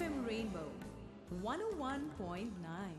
FM Rainbow 101.9.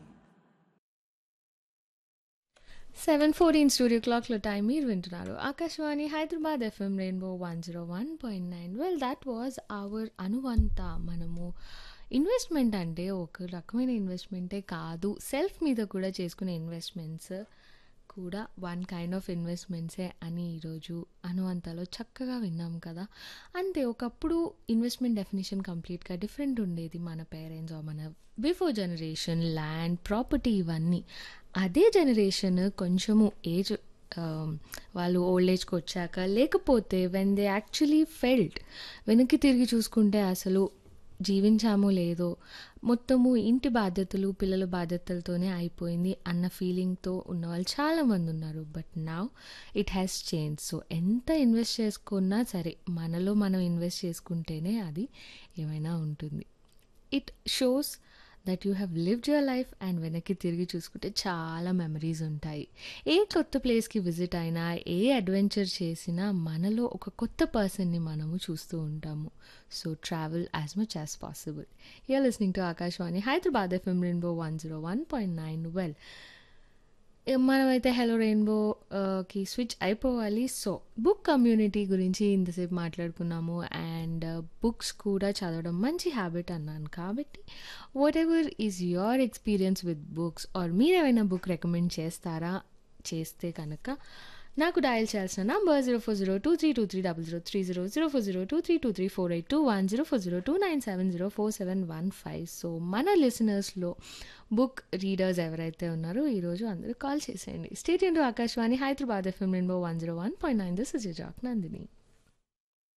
Seven fourteen studio క్లాక్లో time మీరు వింటున్నారు Akashvani Hyderabad FM rainbow one zero one point nine well that was our అనువంత మనము investment అంటే ఒక రకమైన ఇన్వెస్ట్మెంటే కాదు సెల్ఫ్ మీద కూడా చేసుకునే ఇన్వెస్ట్మెంట్స్ కూడా వన్ కైండ్ ఆఫ్ ఇన్వెస్ట్మెంట్సే అని ఈరోజు అనువంతలో చక్కగా విన్నాం కదా అంతే ఒకప్పుడు ఇన్వెస్ట్మెంట్ డెఫినేషన్ కంప్లీట్గా డిఫరెంట్ ఉండేది మన పేరెంట్స్ మన బిఫోర్ జనరేషన్ ల్యాండ్ ప్రాపర్టీ ఇవన్నీ అదే జనరేషన్ కొంచెము ఏజ్ వాళ్ళు ఓల్డ్ ఏజ్కి వచ్చాక లేకపోతే వెన్ దే యాక్చువల్లీ ఫెల్ట్ వెనక్కి తిరిగి చూసుకుంటే అసలు జీవించామో లేదో మొత్తము ఇంటి బాధ్యతలు పిల్లల బాధ్యతలతోనే అయిపోయింది అన్న ఫీలింగ్తో ఉన్న వాళ్ళు చాలామంది ఉన్నారు బట్ నా ఇట్ హ్యాస్ చేంజ్ సో ఎంత ఇన్వెస్ట్ చేసుకున్నా సరే మనలో మనం ఇన్వెస్ట్ చేసుకుంటేనే అది ఏమైనా ఉంటుంది it shows that you have lived your life and వెనక్కి తిరిగి చూసుకుంటే చాలా మెమరీస్ ఉంటాయి ఏ కొత్త ప్లేస్కి విజిట్ అయినా ఏ అడ్వెంచర్ చేసినా మనలో ఒక కొత్త పర్సన్ని మనము చూస్తూ ఉంటాము so travel as much as possible you're listening to Akashvani Hyderabad FM rainbow one zero one point nine well మనమైతే హెలో రెయిన్బోకి స్విచ్ అయిపోవాలి సో బుక్ కమ్యూనిటీ గురించి ఇంతసేపు మాట్లాడుకున్నాము అండ్ బుక్స్ కూడా చదవడం మంచి హ్యాబిట్ అన్నాను కాబట్టి whatever is your experience with books or మీరు ఏమైనా బుక్ రికమెండ్ చేస్తారా చేస్తే కనుక నాకు డయల్ చేయాల్సిన number zero four zero two three two three double zero three zero zero four zero two three two three four eight two one zero four zero two nine seven zero four seven one five so మన లిసనర్స్లో book readers ఎవరైతే ఉన్నారో ఈరోజు అందరూ call చేసేయండి state into Akashvani Hyderabad FM rainbow one zero one point nine this is జాక్ నందిని